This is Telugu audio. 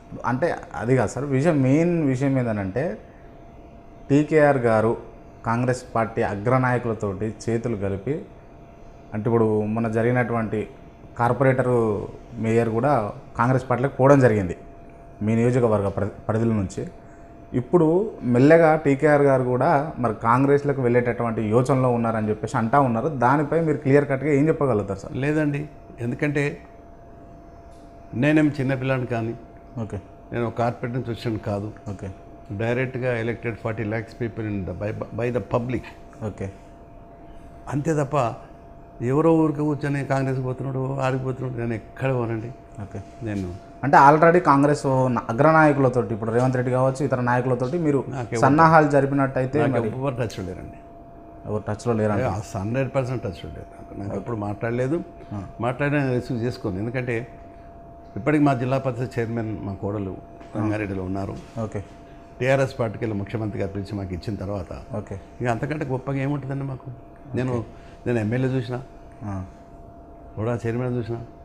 అంటే అది కాదు సార్ విషయం మెయిన్ విషయం ఏంటంటే టీకేఆర్ గారు కాంగ్రెస్ పార్టీ అగ్రనాయకులతోటి చేతులు కలిపి అంటే ఇప్పుడు మొన్న జరిగినటువంటి కార్పొరేటరు మేయర్ కూడా కాంగ్రెస్ పార్టీలోకి పోవడం జరిగింది మీ నియోజకవర్గ పరి- పరిధుల నుంచి ఇప్పుడు మెల్లగా టీకేఆర్ గారు కూడా మరి కాంగ్రెస్లోకి వెళ్ళేటటువంటి యోచనలో ఉన్నారని చెప్పేసి అంటా ఉన్నారు దానిపై మీరు క్లియర్ కట్గా ఏం చెప్పగలుగుతారు సార్ లేదండి ఎందుకంటే నేనేం చిన్నపిల్లని కానీ ఓకే నేను ఒక కార్పొరేట్ నుంచి వచ్చాను కాదు ఓకే డైరెక్ట్గా elected forty lakhs people in the by by the public okay అంతే తప్ప ఎవరో ఊరికి కూర్చొని కాంగ్రెస్ పోతున్నాడు ఆడికి పోతున్నాడు నేను ఎక్కడ పోనండి ఓకే నేను అంటే ఆల్రెడీ కాంగ్రెస్ న- అగ్రనాయకులతోటి ఇప్పుడు రేవంత్ రెడ్డి కావచ్చు ఇతర నాయకులతోటి మీరు నాకెవరు- సన్నాహాలు జరిపినట్టయితే నాకు మరి ఎవరు టచ్ లేరండి ఎవరు టచ్లో లేరంట హండ్రెడ్ పర్సెంట్ టచ్ లేదు నాకు నాకు ఎప్పుడు మాట్లాడలేదు మాట్లాడినా నేను రిసీవ్ చేసుకోను ఎందుకంటే ఇప్పటికి మా జిల్లా పరిషత్ చైర్మన్ మా కోడలు రంగారెడ్డిలో ఉన్నారు ఓకే టీఆర్ఎస్ పార్టీకి వెళ్ళి ముఖ్యమంత్రి గారు పిలిచి మాకు ఇచ్చిన తర్వాత ఓకే ఇక అంతకంటే గొప్పగా ఏముంటుందండి మాకు నేను నేను ఎమ్మెల్యే చూసిన ఆ, కూడా చైర్మన్ చూసిన